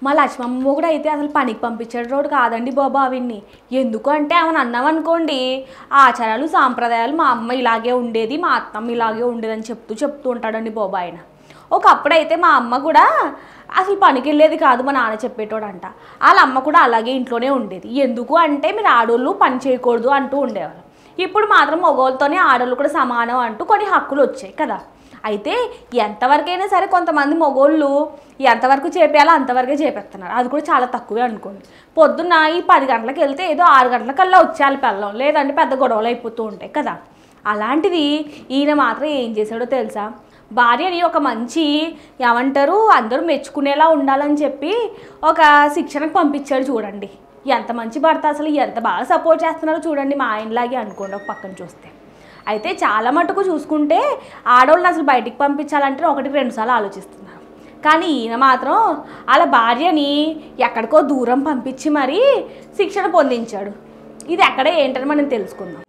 మా లక్ష్మమ్మ కూడా అయితే అసలు పనికి పంపించాడు రోడ్డు కాదండి బాబు ఆవిడ్ని ఎందుకు అంటే ఆమెను అన్నామనుకోండి ఆచారాలు సాంప్రదాయాలు మా అమ్మ ఇలాగే ఉండేది మా అత్తమ్మ ఇలాగే ఉండేదని చెప్తూ చెప్తూ ఉంటాడండి బాబు ఆయన ఒకప్పుడైతే మా అమ్మ కూడా అసలు పనికి వెళ్ళేది కాదు మా నాన్న చెప్పేటోడంట వాళ్ళ అమ్మ కూడా అలాగే ఇంట్లోనే ఉండేది ఎందుకు అంటే మీరు ఆడోళ్ళు పని చేయకూడదు అంటూ ఉండేవారు ఇప్పుడు మాత్రం మగవాళ్ళతోనే ఆడోళ్ళు కూడా సమానం అంటూ కొన్ని హక్కులు వచ్చాయి కదా అయితే ఎంతవరకైనా సరే కొంతమంది మగోళ్ళు ఎంతవరకు చేపేయాలో అంతవరకే చేపేస్తున్నారు అది కూడా చాలా తక్కువే అనుకోండి పొద్దున్న ఈ పది గంటలకు వెళ్తే ఏదో ఆరు గంటలకల్లా వచ్చేయాలి పెళ్ళం లేదంటే పెద్ద గొడవలు అయిపోతూ ఉంటాయి కదా అలాంటిది ఈయన మాత్రం ఏం చేశాడో తెలుసా భార్యని ఒక మంచి ఏమంటారు అందరూ మెచ్చుకునేలా ఉండాలని చెప్పి ఒక శిక్షణకు పంపించాడు చూడండి ఎంత మంచి భర్త అసలు ఎంత బాగా సపోర్ట్ చేస్తున్నారో చూడండి మా ఆయనలాగే అనుకోండి ఒక పక్కన చూస్తే అయితే చాలా మటుకు చూసుకుంటే ఆడవాళ్ళని అసలు బయటికి పంపించాలంటే ఒకటికి రెండు సార్లు ఆలోచిస్తున్నారు కానీ ఈయన మాత్రం వాళ్ళ భార్యని ఎక్కడికో దూరం పంపించి మరీ శిక్షణ పొందించాడు ఇది ఎక్కడ ఏంటని మనం తెలుసుకుందాం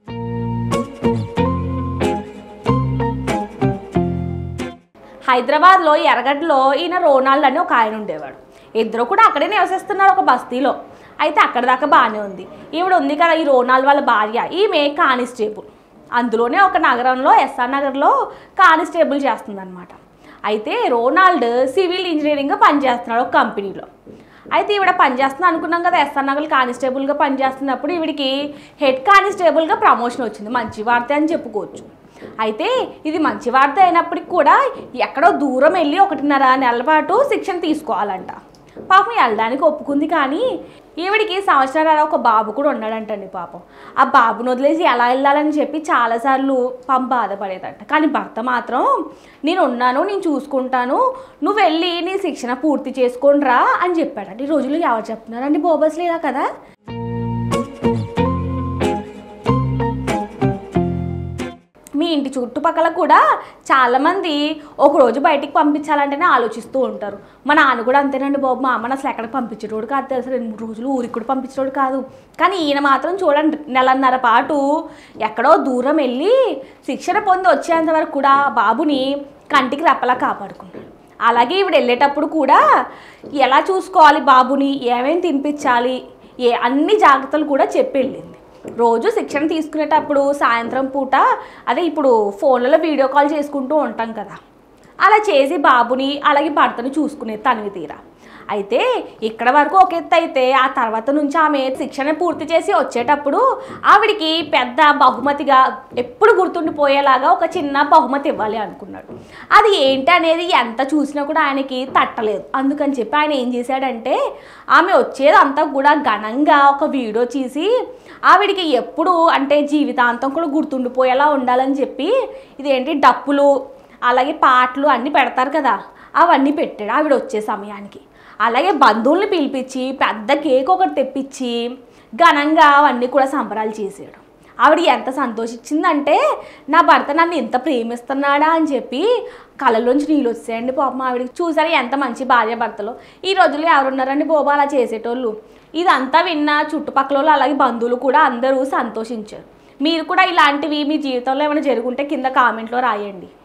హైదరాబాద్లో ఎర్రగడ్డలో ఈయన రోనాల్డ్ అని ఒక ఆయన ఉండేవాడు ఇద్దరు కూడా అక్కడే నివసిస్తున్నారు ఒక బస్తీలో అయితే అక్కడ దాకా బాగానే ఉంది ఈవిడ ఉంది కదా ఈ రోనాల్డ్ వాళ్ళ భార్య ఈమె కానిస్టేబుల్ అందులోనే ఒక నగరంలో ఎస్ఆర్ నగర్లో కానిస్టేబుల్ చేస్తుందన్నమాట అయితే రోనాల్డ్ సివిల్ ఇంజనీరింగ్గా పనిచేస్తున్నాడు ఒక కంపెనీలో అయితే ఈవిడ పనిచేస్తుంది అనుకున్నాం కదా ఎస్ఆర్ నగర్ కానిస్టేబుల్గా పనిచేస్తున్నప్పుడు ఈవిడికి హెడ్ కానిస్టేబుల్గా ప్రమోషన్ వచ్చింది మంచి వార్త అని చెప్పుకోవచ్చు అయితే ఇది మంచి వార్త అయినప్పటికి కూడా ఎక్కడో దూరం వెళ్ళి ఒకటిన్నర నెలల పాటు శిక్షణ తీసుకోవాలంట పాపం వెళ్ళడానికి ఒప్పుకుంది కానీ ఈవిడికి సంవత్సరాల ఒక బాబు కూడా ఉన్నాడంటండి పాపం ఆ బాబును వదిలేసి ఎలా వెళ్ళాలని చెప్పి చాలాసార్లు పాపం బాధపడేదంట కానీ భర్త మాత్రం నేను ఉన్నాను నేను చూసుకుంటాను నువ్వు వెళ్ళి నీ శిక్షణ పూర్తి చేసుకొని రా అని చెప్పాడంట ఈ రోజుల్లో ఎవరు చెప్తున్నారండి బోబస్ లేదా కదా మీ ఇంటి చుట్టుపక్కల కూడా చాలామంది ఒక రోజు బయటికి పంపించాలంటేనే ఆలోచిస్తూ ఉంటారు మా నాన్న కూడా అంతేనండి బాబు మా అమ్మని అసలు ఎక్కడికి పంపించేటోడు కాదు తెలుసు రెండు మూడు రోజులు ఊరికి కూడా పంపించేటోడు కాదు కానీ ఈయన మాత్రం చూడండి నెలన్నర పాటు ఎక్కడో దూరం వెళ్ళి శిక్షణ పొంది వచ్చేంత వరకు కూడా బాబుని కంటికి రెప్పలా కాపాడుకున్నాడు అలాగే ఈవిడ వెళ్ళేటప్పుడు కూడా ఎలా చూసుకోవాలి బాబుని ఏమేమి తినిపించాలి ఏ అన్ని జాగ్రత్తలు కూడా చెప్పి వెళ్ళింది రోజు శిక్షణ తీసుకునేటప్పుడు సాయంత్రం పూట అదే ఇప్పుడు ఫోన్లలో వీడియో కాల్ చేసుకుంటూ ఉంటాం కదా అలా చేసి బాబుని అలాగే భర్తను చూసుకునేది తనివి తీరా అయితే ఇక్కడ వరకు ఒక ఎత్తు అయితే ఆ తర్వాత నుంచి ఆమె శిక్షణ పూర్తి చేసి వచ్చేటప్పుడు ఆవిడికి పెద్ద బహుమతిగా ఎప్పుడు గుర్తుండిపోయేలాగా ఒక చిన్న బహుమతి ఇవ్వాలి అనుకున్నాడు అది ఏంటి అనేది ఎంత చూసినా కూడా ఆయనకి తట్టలేదు అందుకని చెప్పి ఆయన ఏం చేశాడంటే ఆమె వచ్చేదంతా కూడా ఘనంగా ఒక వీడియో తీసి ఆవిడికి ఎప్పుడు అంటే జీవితాంతం కూడా గుర్తుండిపోయేలా ఉండాలని చెప్పి ఇదేంటి డప్పులు అలాగే పాటలు అన్నీ పెడతారు కదా అవన్నీ పెట్టాడు ఆవిడ వచ్చే సమయానికి అలాగే బంధువుల్ని పిలిపించి పెద్ద కేక్ ఒకటి తెప్పించి ఘనంగా అవన్నీ కూడా సంబరాలు చేసాడు ఆవిడ ఎంత సంతోషించిందంటే నా భర్త నన్ను ఎంత ప్రేమిస్తున్నాడా అని చెప్పి కళ్ళలోంచి నీళ్ళు వచ్చాయండి పాపం ఆవిడకి చూసారా ఎంత మంచి భార్య భర్తలు ఈ రోజుల్లో ఎవరున్నారండి బాబు అలా చేసేటోళ్ళు ఇదంతా విన్న చుట్టుపక్కల వాళ్ళు అలాగే బంధువులు కూడా అందరూ సంతోషించారు మీరు కూడా ఇలాంటివి మీ జీవితంలో ఏమైనా జరుగుంటే కింద కామెంట్లో రాయండి